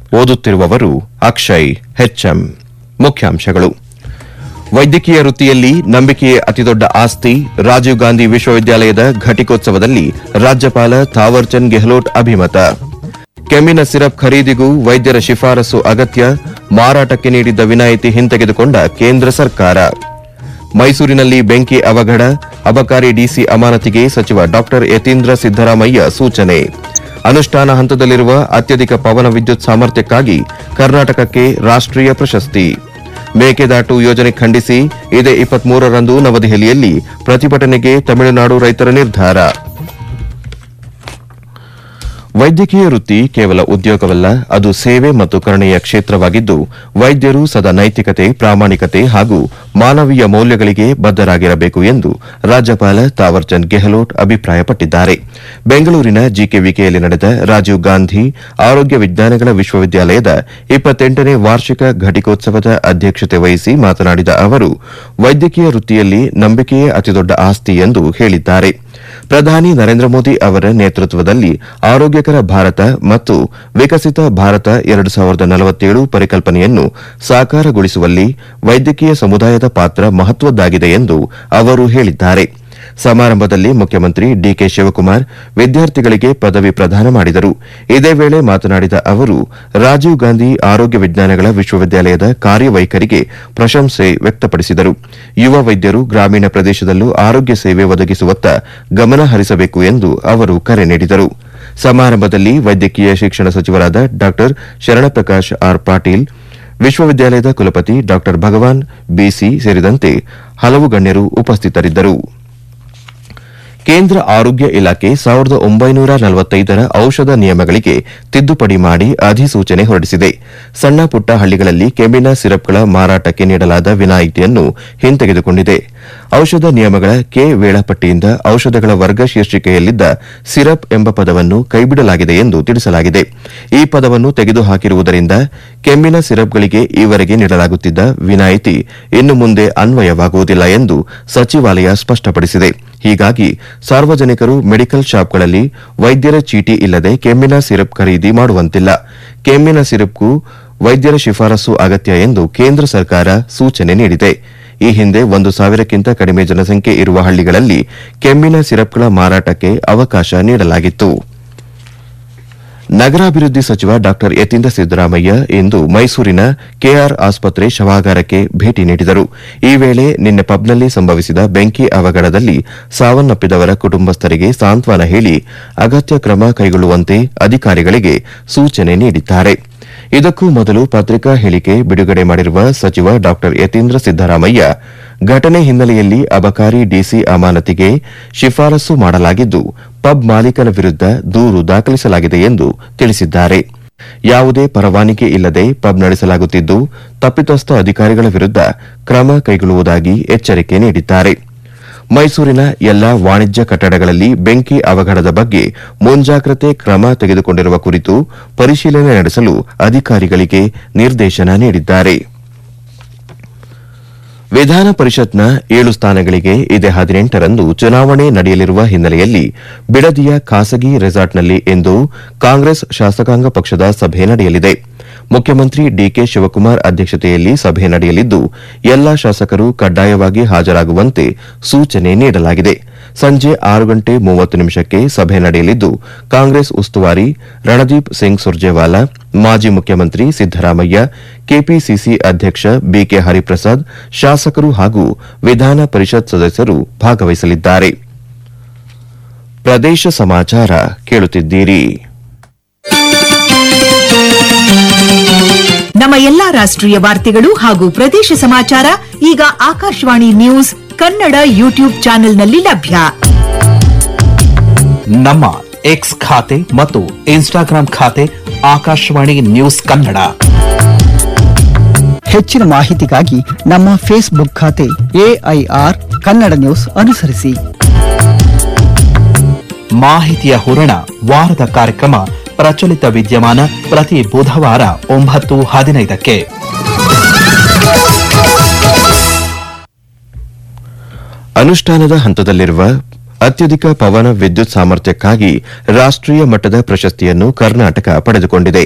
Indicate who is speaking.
Speaker 1: ಓದುತ್ತಿರುವವರು ಅಕ್ಷಯ್ ಹೆಚ್ಎಂ ಮುಖ್ಯಾಂಶಗಳು ವೈದ್ಯಕೀಯ ವೃತ್ತಿಯಲ್ಲಿ ನಂಬಿಕೆಯೇ ಅತಿದೊಡ್ಡ ಆಸ್ತಿ ರಾಜೀವ್ ಗಾಂಧಿ ವಿಶ್ವವಿದ್ಯಾಲಯದ ಘಟಿಕೋತ್ಸವದಲ್ಲಿ ರಾಜ್ಯಪಾಲ ಥಾವರ್ಚಂದ್ ಗೆಹ್ಲೋಟ್ ಅಭಿಮತ ಕೆಮ್ಮಿನ ಸಿರಪ್ ಖರೀದಿಗೂ ವೈದ್ಯರ ಶಿಫಾರಸು ಅಗತ್ಯ ಮಾರಾಟಕ್ಕೆ ನೀಡಿದ್ದ ವಿನಾಯಿತಿ ಹಿಂತೆಗೆದುಕೊಂಡ ಕೇಂದ್ರ ಸರ್ಕಾರ ಮೈಸೂರಿನಲ್ಲಿ ಬೆಂಕಿ ಅವಘಡ ಅಬಕಾರಿ ಡಿಸಿ ಅಮಾನತಿಗೆ ಸಚಿವ ಡಾ ಯತೀಂದ್ರ ಸಿದ್ದರಾಮಯ್ಯ ಸೂಚನೆ ಅನುಷ್ಠಾನ ಹಂತದಲ್ಲಿರುವ ಅತ್ಯಧಿಕ ಪವನ ವಿದ್ಯುತ್ ಸಾಮರ್ಥ್ಯಕ್ಕಾಗಿ ಕರ್ನಾಟಕಕ್ಕೆ ರಾಷ್ಟೀಯ ಪ್ರಶಸ್ತಿ ಮೇಕೆದಾಟು ಯೋಜನೆ ಖಂಡಿಸಿ ಇದೇ ಇಪ್ಪತ್ಮೂರರಂದು ನವದೆಹಲಿಯಲ್ಲಿ ಪ್ರತಿಭಟನೆಗೆ ತಮಿಳುನಾಡು ರೈತರ ನಿರ್ಧಾರ ವೈದ್ಯಕೀಯ ವೃತ್ತಿ ಕೇವಲ ಉದ್ಯೋಗವಲ್ಲ ಅದು ಸೇವೆ ಮತ್ತು ಕರುಣೆಯ ಕ್ಷೇತ್ರವಾಗಿದ್ದು ವೈದ್ಯರು ಸದಾ ನೈತಿಕತೆ ಪ್ರಾಮಾಣಿಕತೆ ಹಾಗೂ ಮಾನವೀಯ ಮೌಲ್ಯಗಳಿಗೆ ಬದ್ದರಾಗಿರಬೇಕು ಎಂದು ರಾಜ್ಯಪಾಲ ತಾವರ್ಚಂದ್ ಗೆಹ್ಲೋಟ್ ಅಭಿಪ್ರಾಯಪಟ್ಟಿದ್ದಾರೆ ಬೆಂಗಳೂರಿನ ಜಿಕೆವಿಕೆಯಲ್ಲಿ ನಡೆದ ರಾಜೀವ್ ಗಾಂಧಿ ಆರೋಗ್ಯ ವಿಜ್ಞಾನಗಳ ವಿಶ್ವವಿದ್ಯಾಲಯದ ಇಪ್ಪತ್ತೆಂಟನೇ ವಾರ್ಷಿಕ ಘಟಿಕೋತ್ಸವದ ಅಧ್ಯಕ್ಷತೆ ವಹಿಸಿ ಮಾತನಾಡಿದ ಅವರು ವೈದ್ಯಕೀಯ ವೃತ್ತಿಯಲ್ಲಿ ನಂಬಿಕೆಯೇ ಅತಿದೊಡ್ಡ ಆಸ್ತಿ ಎಂದು ಹೇಳಿದ್ದಾರೆ ಪ್ರಧಾನಿ ನರೇಂದ್ರ ಮೋದಿ ಅವರ ನೇತೃತ್ವದಲ್ಲಿ ಆರೋಗ್ಯಕರ ಭಾರತ ಮತ್ತು ವಿಕಸಿತ ಭಾರತ ಎರಡು ಸಾವಿರದ ನಲವತ್ತೇಳು ಪರಿಕಲ್ಪನೆಯನ್ನು ಸಾಕಾರಗೊಳಿಸುವಲ್ಲಿ ವೈದ್ಯಕೀಯ ಸಮುದಾಯದ ಪಾತ್ರ ಮಹತ್ವದ್ದಾಗಿದೆ ಎಂದು ಅವರು ಹೇಳಿದ್ದಾರೆ ಸಮಾರಂಭದಲ್ಲಿ ಮುಖ್ಯಮಂತ್ರಿ ಡಿಕೆ ಶಿವಕುಮಾರ್ ವಿದ್ಯಾರ್ಥಿಗಳಿಗೆ ಪದವಿ ಪ್ರದಾನ ಮಾಡಿದರು ಇದೇ ವೇಳೆ ಮಾತನಾಡಿದ ಅವರು ರಾಜೀವ್ ಗಾಂಧಿ ಆರೋಗ್ಯ ವಿಜ್ಞಾನಗಳ ವಿಶ್ವವಿದ್ಯಾಲಯದ ಕಾರ್ಯವೈಖರಿಗೆ ಪ್ರಶಂಸೆ ವ್ಯಕ್ತಪಡಿಸಿದರು ಯುವ ವೈದ್ಯರು ಗ್ರಾಮೀಣ ಪ್ರದೇಶದಲ್ಲೂ ಆರೋಗ್ಯ ಸೇವೆ ಒದಗಿಸುವತ್ತ ಗಮನ ಹರಿಸಬೇಕು ಎಂದು ಅವರು ಕರೆ ನೀಡಿದರು ಸಮಾರಂಭದಲ್ಲಿ ವೈದ್ಯಕೀಯ ಶಿಕ್ಷಣ ಸಚಿವರಾದ ಡಾ ಶರಣಪ್ರಕಾಶ್ ಆರ್ ಪಾಟೀಲ್ ವಿಶ್ವವಿದ್ಯಾಲಯದ ಕುಲಪತಿ ಡಾ ಭಗವಾನ್ ಬಿಸಿ ಸೇರಿದಂತೆ ಹಲವು ಗಣ್ಯರು ಉಪಸ್ಥಿತರಿದ್ದರು ಕೇಂದ್ರ ಆರೋಗ್ಯ ಇಲಾಖೆ ಸಾವಿರದ ಒಂಬೈನೂರ ನಲವತ್ತೈದರ ಔಷಧ ನಿಯಮಗಳಿಗೆ ತಿದ್ದುಪಡಿ ಮಾಡಿ ಅಧಿಸೂಚನೆ ಹೊರಡಿಸಿದೆ ಸಣ್ಣ ಪುಟ್ಟ ಹಳ್ಳಿಗಳಲ್ಲಿ ಕೆಮ್ಮಿನ ಸಿರಪ್ಗಳ ಮಾರಾಟಕ್ಕೆ ನೀಡಲಾದ ವಿನಾಯಿತಿಯನ್ನು ಹಿಂತೆಗೆದುಕೊಂಡಿದೆ ಔಷಧ ನಿಯಮಗಳ ಕೆ ವೇಳಾಪಟ್ಟಿಯಿಂದ ಔಷಧಗಳ ವರ್ಗ ಶೀರ್ಷಿಕೆಯಲ್ಲಿದ್ದ ಸಿರಪ್ ಎಂಬ ಪದವನ್ನು ಕೈಬಿಡಲಾಗಿದೆ ಎಂದು ತಿಳಿಸಲಾಗಿದೆ ಈ ಪದವನ್ನು ತೆಗೆದುಹಾಕಿರುವುದರಿಂದ ಕೆಮ್ಮಿನ ಸಿರಪ್ಗಳಿಗೆ ಈವರೆಗೆ ನೀಡಲಾಗುತ್ತಿದ್ದ ವಿನಾಯಿತಿ ಇನ್ನು ಮುಂದೆ ಅನ್ವಯವಾಗುವುದಿಲ್ಲ ಎಂದು ಸಚಿವಾಲಯ ಸ್ಪಷ್ಟಪಡಿಸಿದೆ ಹೀಗಾಗಿ ಸಾರ್ವಜನಿಕರು ಮೆಡಿಕಲ್ ಶಾಪ್ಗಳಲ್ಲಿ ವೈದ್ಯರ ಚೀಟಿ ಇಲ್ಲದೆ ಕೆಮ್ಮಿನ ಸಿರಪ್ ಖರೀದಿ ಮಾಡುವಂತಿಲ್ಲ ಕೆಮ್ಮಿನ ಸಿರಪ್ಗೂ ವೈದ್ಯರ ಶಿಫಾರಸು ಅಗತ್ಯ ಎಂದು ಕೇಂದ್ರ ಸರ್ಕಾರ ಸೂಚನೆ ನೀಡಿದೆ ಈ ಹಿಂದೆ ಒಂದು ಸಾವಿರಕ್ಕಿಂತ ಕಡಿಮೆ ಜನಸಂಖ್ಯೆ ಇರುವ ಹಳ್ಳಿಗಳಲ್ಲಿ ಕೆಮ್ಮಿನ ಸಿರಪ್ಗಳ ಮಾರಾಟಕ್ಕೆ ಅವಕಾಶ ನೀಡಲಾಗಿತ್ತು ನಗರಾಭಿವೃದ್ಧಿ ಸಚಿವ ಡಾ ಯತೀಂದ್ರ ಸಿದ್ದರಾಮಯ್ಯ ಇಂದು ಮೈಸೂರಿನ ಕೆಆರ್ ಆಸ್ಪತ್ರೆ ಶವಾಗಾರಕ್ಕೆ ಭೇಟಿ ನೀಡಿದರು ಈ ವೇಳೆ ನಿನ್ನೆ ಪಬ್ನಲ್ಲಿ ಸಂಭವಿಸಿದ ಬೆಂಕಿ ಅವಘಡದಲ್ಲಿ ಸಾವನ್ನಪ್ಪಿದವರ ಕುಟುಂಬಸ್ಥರಿಗೆ ಸಾಂತ್ವನ ಹೇಳಿ ಅಗತ್ಯ ಕ್ರಮ ಕೈಗೊಳ್ಳುವಂತೆ ಅಧಿಕಾರಿಗಳಿಗೆ ಸೂಚನೆ ನೀಡಿದ್ದಾರೆ ಇದಕ್ಕೂ ಮೊದಲು ಪತ್ರಿಕಾ ಹೇಳಿಕೆ ಬಿಡುಗಡೆ ಮಾಡಿರುವ ಸಚಿವ ಡಾ ಯತೀಂದ್ರ ಸಿದ್ದರಾಮಯ್ಯ ಘಟನೆ ಹಿನ್ನೆಲೆಯಲ್ಲಿ ಅಬಕಾರಿ ಡಿಸಿ ಅಮಾನತಿಗೆ ಶಿಫಾರಸು ಮಾಡಲಾಗಿದ್ದು ಪಬ್ ಮಾಲೀಕನ ವಿರುದ್ದ ದೂರು ದಾಖಲಿಸಲಾಗಿದೆ ಎಂದು ತಿಳಿಸಿದ್ದಾರೆ ಯಾವುದೇ ಪರವಾನಗಿ ಇಲ್ಲದೆ ಪಬ್ ನಡೆಸಲಾಗುತ್ತಿದ್ದು ತಪ್ಪಿತಸ್ಥ ಅಧಿಕಾರಿಗಳ ವಿರುದ್ದ ಕ್ರಮ ಕೈಗೊಳ್ಳುವುದಾಗಿ ಎಚ್ಚರಿಕೆ ನೀಡಿದ್ದಾರೆ ಮೈಸೂರಿನ ಎಲ್ಲಾ ವಾಣಿಜ್ಯ ಕಟ್ಟಡಗಳಲ್ಲಿ ಬೆಂಕಿ ಅವಘಡದ ಬಗ್ಗೆ ಮುಂಜಾಗ್ರತೆ ಕ್ರಮ ತೆಗೆದುಕೊಂಡಿರುವ ಕುರಿತು ಪರಿಶೀಲನೆ ನಡೆಸಲು ಅಧಿಕಾರಿಗಳಿಗೆ ನಿರ್ದೇಶನ ನೀಡಿದ್ದಾರೆ ವಿಧಾನ ಪರಿಷತ್ನ ಏಳು ಸ್ಥಾನಗಳಿಗೆ ಇದೇ ಹದಿನೆಂಟರಂದು ಚುನಾವಣೆ ನಡೆಯಲಿರುವ ಹಿನ್ನೆಲೆಯಲ್ಲಿ ಬಿಡದಿಯ ಖಾಸಗಿ ರೆಸಾರ್ಟ್ನಲ್ಲಿ ಇಂದು ಕಾಂಗ್ರೆಸ್ ಶಾಸಕಾಂಗ ಪಕ್ಷದ ಸಭೆ ನಡೆಯಲಿದೆ ಮುಖ್ಯಮಂತ್ರಿ ಡಿಕೆ ಶಿವಕುಮಾರ್ ಅಧ್ಯಕ್ಷತೆಯಲ್ಲಿ ಸಭೆ ನಡೆಯಲಿದ್ದು ಎಲ್ಲಾ ಶಾಸಕರು ಕಡ್ಡಾಯವಾಗಿ ಹಾಜರಾಗುವಂತೆ ಸೂಚನೆ ನೀಡಲಾಗಿದೆ ಸಂಜೆ ಆರು ಗಂಟೆ ಮೂವತ್ತು ನಿಮಿಷಕ್ಕೆ ಸಭೆ ನಡೆಯಲಿದ್ದು ಕಾಂಗ್ರೆಸ್ ಉಸ್ತುವಾರಿ ರಣದೀಪ್ ಸಿಂಗ್ ಸುರ್ಜೇವಾಲಾ ಮಾಜಿ ಮುಖ್ಯಮಂತ್ರಿ ಸಿದ್ದರಾಮಯ್ಯ ಕೆಪಿಸಿಸಿ ಅಧ್ಯಕ್ಷ ಬಿಕೆ ಹರಿಪ್ರಸಾದ್ ಶಾಸಕರು ಹಾಗೂ ವಿಧಾನ ಪರಿಷತ್ ಸದಸ್ಯರು ಭಾಗವಹಿಸಲಿದ್ದಾರೆ ಪ್ರದೇಶ ಸಮಾಚಾರ ಕೇಳುತ್ತಿದ್ದೀರಿ
Speaker 2: ನಮ್ಮ ಎಲ್ಲಾ ರಾಷ್ಟ್ರೀಯ ವಾರ್ತೆಗಳು ಹಾಗೂ ಪ್ರದೇಶ ಸಮಾಚಾರ ಈಗ ಆಕಾಶವಾಣಿ ನ್ಯೂಸ್ ಕನ್ನಡ ಯೂಟ್ಯೂಬ್ ಚಾನೆಲ್ನಲ್ಲಿ ಲಭ್ಯ
Speaker 3: ನಮ್ಮ ಎಕ್ಸ್ ಖಾತೆ ಮತ್ತು ಇನ್ಸ್ಟಾಗ್ರಾಂ ಖಾತೆ ಆಕಾಶವಾಣಿ ನ್ಯೂಸ್ ಕನ್ನಡ
Speaker 4: ಹೆಚ್ಚಿನ ಮಾಹಿತಿಗಾಗಿ ನಮ್ಮ ಫೇಸ್ಬುಕ್ ಖಾತೆ ಎಐಆರ್ ಕನ್ನಡ ನ್ಯೂಸ್ ಅನುಸರಿಸಿ
Speaker 3: ಮಾಹಿತಿಯ ಹೂರಣ ವಾರದ ಕಾರ್ಯಕ್ರಮ ಪ್ರಚಲಿತ ವಿದ್ಯಮಾನ ಪ್ರತಿ ಬುಧವಾರ ಒಂಬತ್ತು ಹದಿನೈದಕ್ಕೆ
Speaker 1: ಅನುಷ್ಠಾನದ ಹಂತದಲ್ಲಿರುವ ಅತ್ಯಧಿಕ ಪವನ ವಿದ್ಯುತ್ ಸಾಮರ್ಥ್ಯಕ್ಕಾಗಿ ರಾಷ್ಟೀಯ ಮಟ್ಟದ ಪ್ರಶಸ್ತಿಯನ್ನು ಕರ್ನಾಟಕ ಪಡೆದುಕೊಂಡಿದೆ